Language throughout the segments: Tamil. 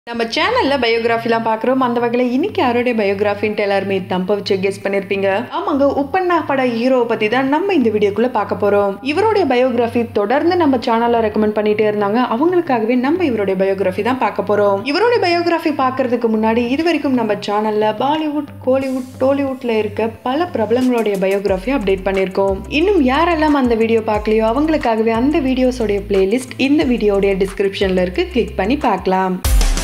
நம்ம சேனல்ல பயோகிராஃபிலாம் பார்க்குறோம் அந்த வகையில் இன்னைக்கு யாருடைய பயோகிராஃபின்ட்டு எல்லாருமே தம்ப வச்சு கெஸ் பண்ணியிருப்பீங்க ஆமாங்க உப்பண்ணா பட ஹீரோவை பற்றி தான் நம்ம இந்த வீடியோக்குள்ள பார்க்க போகிறோம் இவருடைய பயோகிராஃபி தொடர்ந்து நம்ம சேனலில் ரெக்கமெண்ட் பண்ணிட்டே இருந்தாங்க அவங்களுக்காகவே நம்ம இவருடைய பயோகிராஃபி தான் பார்க்க போகிறோம் இவருடைய பயோகிராஃபி பார்க்கறதுக்கு முன்னாடி இது வரைக்கும் நம்ம சேனலில் பாலிவுட் கோலிவுட் டோலிவுட்ல இருக்க பல பிரபலங்களுடைய பயோகிராஃபி அப்டேட் பண்ணியிருக்கோம் இன்னும் யாரெல்லாம் அந்த வீடியோ பார்க்கலையோ அவங்களுக்காகவே அந்த வீடியோஸோடைய பிளேலிஸ்ட் இந்த வீடியோடைய டிஸ்கிரிப்ஷனில் இருக்கு கிளிக் பண்ணி பார்க்கலாம்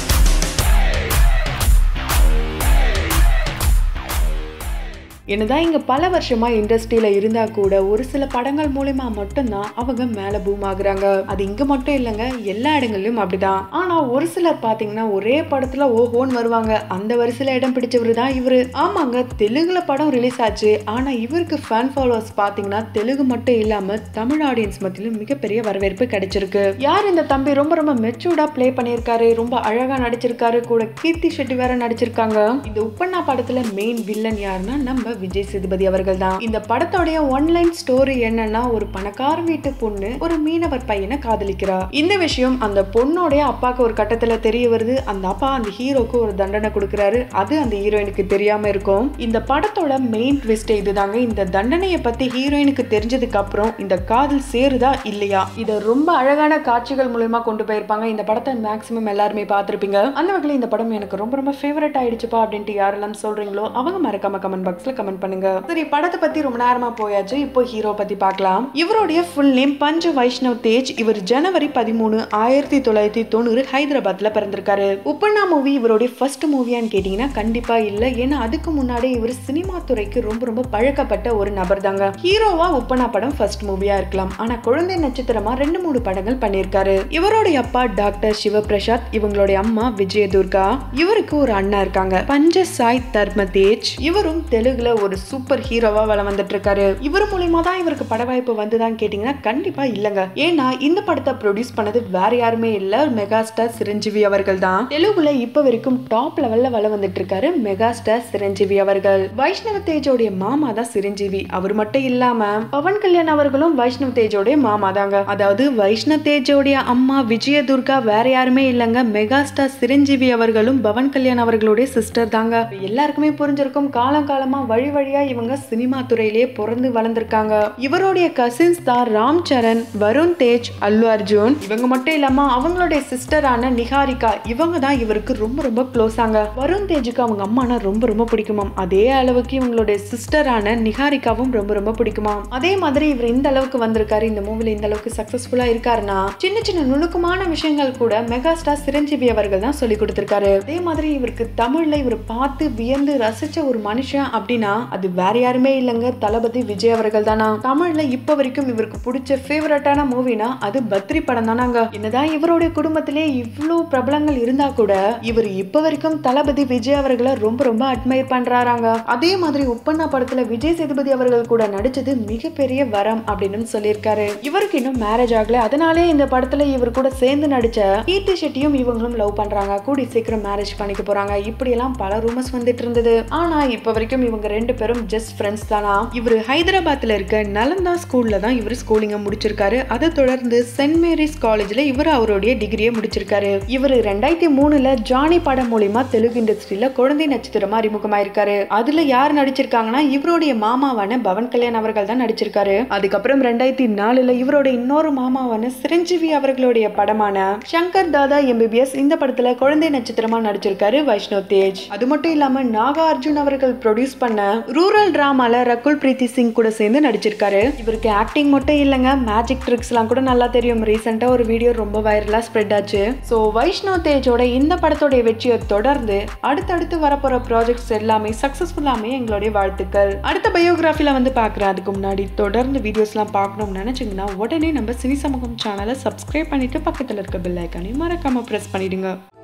என்னதான் இங்கே பல வருஷமாக இண்டஸ்ட்ரியில் இருந்தால் கூட ஒரு சில படங்கள் மூலயமா மட்டும்தான் அவங்க மேலே பூம் ஆகுறாங்க அது இங்கே மட்டும் இல்லைங்க எல்லா இடங்கள்லையும் அப்படிதான் ஆனால் ஒரு சிலர் பார்த்தீங்கன்னா ஒரே படத்தில் ஓஹோன்னு வருவாங்க அந்த வரிசையில் இடம் பிடிச்சவர் தான் இவர் ஆமாங்க தெலுங்குல படம் ரிலீஸ் ஆச்சு ஆனால் இவருக்கு ஃபேன் ஃபாலோவர்ஸ் பார்த்தீங்கன்னா தெலுங்கு மட்டும் இல்லாமல் தமிழ் ஆடியன்ஸ் மத்தியிலும் மிகப்பெரிய வரவேற்பு கிடைச்சிருக்கு யார் இந்த தம்பி ரொம்ப ரொம்ப மெச்சூர்டாக ப்ளே பண்ணியிருக்காரு ரொம்ப அழகாக நடிச்சிருக்காரு கூட கீர்த்தி ஷெட்டி வேற நடிச்சிருக்காங்க இந்த உப்பண்ணா படத்தில் மெயின் வில்லன் யாருன்னா நம்ம விஜய் சேதுபதி அவர்கள் தான் இந்த படத்தோடைய ஒன்லைன் ஸ்டோரி என்னன்னா ஒரு பணக்கார வீட்டு பொண்ணு ஒரு மீனவர் பையனை காதலிக்கிறா இந்த விஷயம் அந்த பொண்ணோடைய அப்பாவுக்கு ஒரு கட்டத்துல தெரிய வருது அந்த அப்பா அந்த ஹீரோக்கு ஒரு தண்டனை கொடுக்கறாரு அது அந்த ஹீரோயினுக்கு தெரியாம இருக்கும் இந்த படத்தோட மெயின் ட்விஸ்ட் இதுதாங்க இந்த தண்டனையை பத்தி ஹீரோயினுக்கு தெரிஞ்சதுக்கு அப்புறம் இந்த காதல் சேருதா இல்லையா இதை ரொம்ப அழகான காட்சிகள் மூலயமா கொண்டு போயிருப்பாங்க இந்த படத்தை மேக்ஸிமம் எல்லாருமே பார்த்திருப்பீங்க அந்த வகையில் இந்த படம் எனக்கு ரொம்ப ரொம்ப ஃபேவரட் ஆயிடுச்சுப்பா அப்படின்ட்டு யாரெல்லாம் சொல்றீங்களோ அவங்க மறக்காம கமெண்ட் பாக்ஸ்ல கமெண்ட் பண்ணுங்க சரி படத்தை பத்தி ரொம்ப நேரமா போயாச்சு இப்போ ஹீரோ பத்தி பார்க்கலாம் இவருடைய ஃபுல் நேம் பஞ்ச வைஷ்ணவ் தேஜ் இவர் ஜனவரி பதிமூணு ஆயிரத்தி தொள்ளாயிரத்தி தொண்ணூறு ஹைதராபாத்ல பிறந்திருக்காரு உப்பண்ணா மூவி இவருடைய ஃபர்ஸ்ட் மூவியான்னு கேட்டீங்கன்னா கண்டிப்பா இல்ல ஏன்னா அதுக்கு முன்னாடி இவர் சினிமா துறைக்கு ரொம்ப ரொம்ப பழக்கப்பட்ட ஒரு நபர் தாங்க ஹீரோவா உப்பண்ணா படம் ஃபர்ஸ்ட் மூவியா இருக்கலாம் ஆனா குழந்தை நட்சத்திரமா ரெண்டு மூணு படங்கள் பண்ணியிருக்காரு இவருடைய அப்பா டாக்டர் சிவபிரசாத் இவங்களுடைய அம்மா விஜய துர்கா இவருக்கு ஒரு அண்ணா இருக்காங்க பஞ்ச சாய் தர்ம தேஜ் இவரும் தெலுங்குல ஒரு சூப்பர் ஹீரோவா வளம் வந்துட்டு இருக்காரு இவர் மூலியமா தான் இவருக்கு பட வாய்ப்பு வந்துதான்னு கேட்டீங்கன்னா கண்டிப்பா இல்லங்க ஏன்னா இந்த படத்தை ப்ரொடியூஸ் பண்ணது வேற யாருமே இல்ல மெகா ஸ்டார் சிரஞ்சீவி அவர்கள் தான் தெலுங்குல இப்ப வரைக்கும் டாப் லெவல்ல வளம் வந்துட்டு இருக்காரு மெகா ஸ்டார் சிரஞ்சீவி அவர்கள் வைஷ்ணவ தேஜோடைய மாமா தான் சிரஞ்சீவி அவர் மட்டும் இல்லாம பவன் கல்யாண் அவர்களும் வைஷ்ணவ் தேஜோடைய மாமா தாங்க அதாவது வைஷ்ணவ் தேஜோடைய அம்மா விஜய துர்கா வேற யாருமே இல்லங்க மெகா ஸ்டார் சிரஞ்சீவி அவர்களும் பவன் கல்யாண் அவர்களுடைய சிஸ்டர் தாங்க எல்லாருக்குமே புரிஞ்சிருக்கும் காலம் காலமா வழி வழியா இவங்க சினிமா துறையிலேயே பிறந்து வளர்ந்துருக்காங்க இவருடைய கசின்ஸ் தான் ராம் சரண் வருண் தேஜ் அல்லு அர்ஜுன் இவங்க மட்டும் இல்லாம அவங்களுடைய சிஸ்டரான நிகாரிகா இவங்க தான் இவருக்கு ரொம்ப ரொம்ப க்ளோஸ் ஆங்க வருண் தேஜுக்கு அவங்க அம்மானா ரொம்ப ரொம்ப பிடிக்குமாம் அதே அளவுக்கு இவங்களுடைய சிஸ்டரான நிகாரிகாவும் ரொம்ப ரொம்ப பிடிக்குமாம் அதே மாதிரி இவர் இந்த அளவுக்கு வந்திருக்காரு இந்த மூவில இந்த அளவுக்கு சக்சஸ்ஃபுல்லா இருக்காருன்னா சின்ன சின்ன நுணுக்கமான விஷயங்கள் கூட மெகா ஸ்டார் சிரஞ்சீவி அவர்கள் தான் சொல்லி கொடுத்திருக்காரு அதே மாதிரி இவருக்கு தமிழ்ல இவர் பார்த்து வியந்து ரசிச்ச ஒரு மனுஷன் அப்படின்னா அது வேற யாருமே இல்லைங்க தளபதி விஜய் அவர்கள் தானா தமிழ்ல இப்ப வரைக்கும் இவருக்கு பிடிச்ச ஃபேவரட்டான மூவினா அது பத்ரி படம் தானாங்க என்னதான் இவருடைய குடும்பத்திலே இவ்வளவு பிரபலங்கள் இருந்தா கூட இவர் இப்ப வரைக்கும் தளபதி விஜய் அவர்களை ரொம்ப ரொம்ப அட்மையர் பண்றாராங்க அதே மாதிரி உப்பண்ணா படத்துல விஜய் சேதுபதி அவர்கள் கூட நடிச்சது மிகப்பெரிய வரம் அப்படின்னு சொல்லியிருக்காரு இவருக்கு இன்னும் மேரேஜ் ஆகல அதனாலே இந்த படத்துல இவர் கூட சேர்ந்து நடிச்ச கீர்த்தி ஷெட்டியும் இவங்களும் லவ் பண்றாங்க கூடி சீக்கிரம் மேரேஜ் பண்ணிக்க போறாங்க இப்படி எல்லாம் பல ரூமர்ஸ் வந்துட்டு இருந்தது ஆனா இப்ப வரைக்கும் இவங்க ரெண்டு பேரும் ஜஸ்ட் ஃப்ரெண்ட்ஸ் தானா இவர் ஹைதராபாத்ல இருக்க நலந்தா ஸ்கூல்ல தான் இவர் ஸ்கூலிங்க முடிச்சிருக்காரு அதை தொடர்ந்து சென்ட் மேரிஸ் காலேஜ்ல இவர் அவருடைய டிகிரியை முடிச்சிருக்காரு இவர் ரெண்டாயிரத்தி மூணுல ஜானி படம் மூலியமா தெலுங்கு இண்டஸ்ட்ரியில குழந்தை நட்சத்திரமா அறிமுகமாயிருக்காரு அதுல யார் நடிச்சிருக்காங்கன்னா இவருடைய மாமாவான பவன் கல்யாண் அவர்கள் தான் நடிச்சிருக்காரு அதுக்கப்புறம் ரெண்டாயிரத்தி நாலுல இவரோட இன்னொரு மாமாவான சிரஞ்சீவி அவர்களுடைய படமான சங்கர் தாதா எம்பிபிஎஸ் இந்த படத்துல குழந்தை நட்சத்திரமா நடிச்சிருக்காரு வைஷ்ணவ் தேஜ் அது மட்டும் இல்லாம நாகா அர்ஜுன் அவர்கள் ப்ரொடியூஸ் பண்ண ரூரல் டிராமால ரகுல் பிரீத்தி சிங் கூட சேர்ந்து நடிச்சிருக்காரு இவருக்கு ஆக்டிங் மட்டும் இல்லைங்க மேஜிக் ட்ரிக்ஸ் எல்லாம் கூட நல்லா தெரியும் ரீசெண்டா ஒரு வீடியோ ரொம்ப வைரலா ஸ்ப்ரெட் ஆச்சு ஸோ வைஷ்ணவ் தேஜோட இந்த படத்தோடைய வெற்றியை தொடர்ந்து அடுத்தடுத்து வரப்போற ப்ராஜெக்ட்ஸ் எல்லாமே சக்சஸ்ஃபுல்லாமே எங்களுடைய வாழ்த்துக்கள் அடுத்த பயோகிராஃபில வந்து பார்க்குறேன் அதுக்கு முன்னாடி தொடர்ந்து வீடியோஸ்லாம் பார்க்கணும்னு நினைச்சீங்கன்னா உடனே நம்ம சினி சமூகம் சேனலை சப்ஸ்கிரைப் பண்ணிட்டு பக்கத்தில் இருக்க பெல் ஐக்கானையும் மறக்காம ப்ரெஸ் பண்ணிடுங்க